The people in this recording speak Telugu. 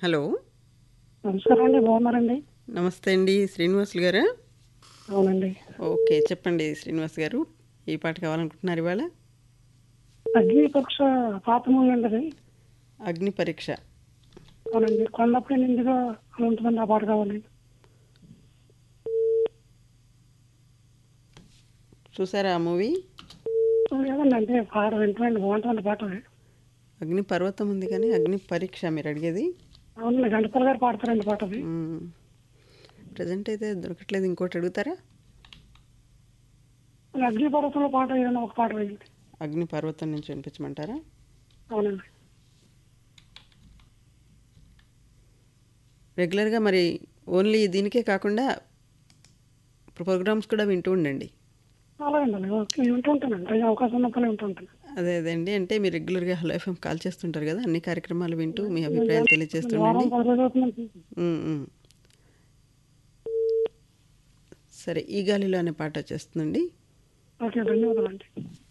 హలో నమస్కారం అండి బాగున్నారండి నమస్తే అండి శ్రీనివాసులు గారా అవునండి ఓకే చెప్పండి శ్రీనివాస్ గారు ఈ పాట కావాలనుకుంటున్నారు ఇవాళ అగ్ని పక్ష పాత మూవీ అండి అది అగ్ని పరీక్ష అవునండి కొండపై నిండుగా ఉంటుందండి ఆ పాట కావాలి చూసారా ఆ మూవీ లేదండి అంటే పాట వింటుందండి బాగుంటుందండి పాట అది. అగ్ని పర్వతం ఉంది కానీ అగ్ని పరీక్ష మీరు అడిగేది అవునండి ఘంటసాల గారు పాడతారండి పాట అది ప్రజెంట్ అయితే దొరకట్లేదు ఇంకోటి అడుగుతారా అది అగ్ని పర్వతంలో పాట ఏదైనా ఒక పాట వేయండి అగ్ని పర్వతం నుంచి వినిపించమంటారా అవునండి రెగ్యులర్గా మరి ఓన్లీ దీనికే కాకుండా ప్రోగ్రామ్స్ కూడా వింటూ ఉండండి అలాగండి అలాగే ఓకే వింటూ ఉంటానండి అది అవకాశం ఉన్నప్పుడు వింటూ ఉంటాను అదే అదే అండి అంటే మీరు రెగ్యులర్గా హలో ఎఫ్ఎం కాల్ చేస్తుంటారు కదా అన్ని కార్యక్రమాలు వింటూ మీ అభిప్రాయాలు తెలియజేస్తుండండి వారం పది రోజులు అవుతుందండి ఉమ్, ఉమ్. సరే ఈ గాలిలో అనే పాట వచ్చేస్తుందండి ఓకే ధన్యవాదాలండి